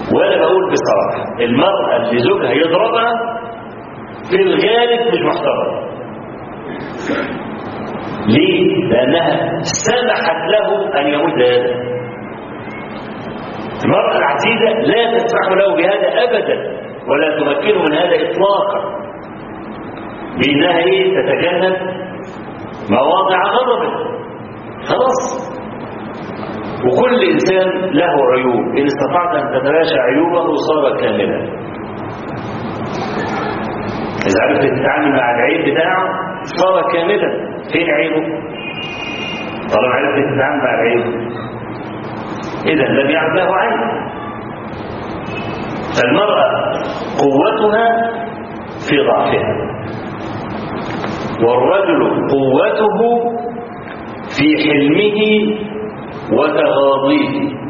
وانا بقول بصراحة المرأة اللي زوجها يضربها في الغالب مش محترمة ليه؟ لأنها سمحت له أن يموت هذا المرأة العزيزة لا تسمح له بهذا أبدا ولا تمكنه من هذا إطلاقا لأنها إيه تتجنب مواضع غضبه خلاص وكل إنسان له عيوب إن استطعت أن تتلاشى عيوبه صار كاملا إذا عرفت تتعامل مع العيب بتاعه صار كاملا فين عيبه طالما عرفت تتعامل مع العيب إذا لم يعد له عيب فالمرأة قوتها في ضعفها والرجل قوته في حلمه وتغاضيه